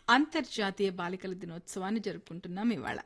అంతర్జాతీయ బాలికల దినోత్సవాన్ని జరుపుకుంటున్నాం ఇవాళ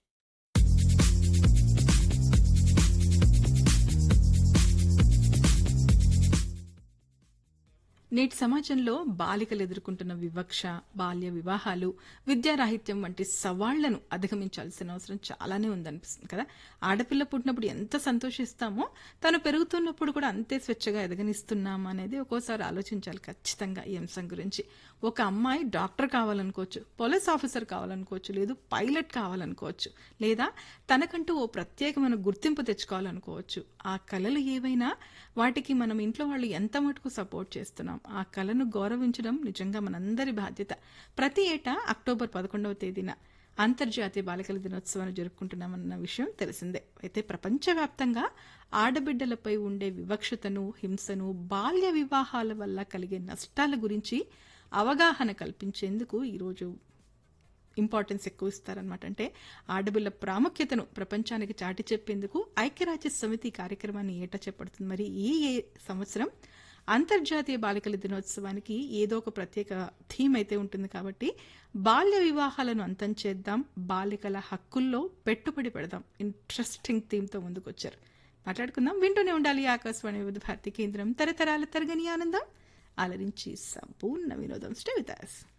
నేటి సమాజంలో బాలికలు ఎదుర్కొంటున్న వివక్ష బాల్య వివాహాలు విద్యారాహిత్యం వంటి సవాళ్లను అధిగమించాల్సిన అవసరం చాలానే ఉందనిపిస్తుంది కదా ఆడపిల్ల పుట్టినప్పుడు ఎంత సంతోషిస్తామో తను పెరుగుతున్నప్పుడు కూడా అంతే స్వేచ్ఛగా ఎదగనిస్తున్నాం అనేది ఒక్కోసారి ఆలోచించాలి ఖచ్చితంగా ఈ అంశం గురించి ఒక అమ్మాయి డాక్టర్ కావాలనుకోవచ్చు పోలీస్ ఆఫీసర్ కావాలనుకోవచ్చు లేదు పైలట్ కావాలనుకోవచ్చు లేదా తనకంటూ ఓ ప్రత్యేకమైన గుర్తింపు తెచ్చుకోవాలనుకోవచ్చు ఆ కళలు ఏవైనా వాటికి మనం ఇంట్లో వాళ్ళు ఎంత మటుకు సపోర్ట్ చేస్తున్నాం ఆ కళను గౌరవించడం నిజంగా మనందరి బాధ్యత ప్రతి ఏటా అక్టోబర్ పదకొండవ తేదీన అంతర్జాతీయ బాలికల దినోత్సవాన్ని జరుపుకుంటున్నామన్న విషయం తెలిసిందే అయితే ప్రపంచవ్యాప్తంగా ఆడబిడ్డలపై ఉండే వివక్షతను హింసను బాల్య వివాహాల వల్ల కలిగే నష్టాల గురించి అవగాహన కల్పించేందుకు ఈరోజు ఇంపార్టెన్స్ ఎక్కువ ఇస్తారనమాట అంటే ఆడపిల్ల ప్రాముఖ్యతను ప్రపంచానికి చాటి చెప్పేందుకు ఐక్యరాజ్య సమితి కార్యక్రమాన్ని ఏటా చేపడుతుంది మరి ఈ ఏ సంవత్సరం అంతర్జాతీయ బాలికల దినోత్సవానికి ఏదో ఒక ప్రత్యేక థీమ్ అయితే ఉంటుంది కాబట్టి బాల్య వివాహాలను అంతం చేద్దాం బాలికల హక్కుల్లో పెట్టుబడి పెడదాం ఇంట్రెస్టింగ్ థీమ్తో ముందుకొచ్చారు మాట్లాడుకుందాం వింటూనే ఉండాలి ఆకాశవాణి వివిధ భారతి కేంద్రం తరతరాల తరగని ఆనందం అలరించి సంపూర్ణ వినోదం స్టే విత్ us.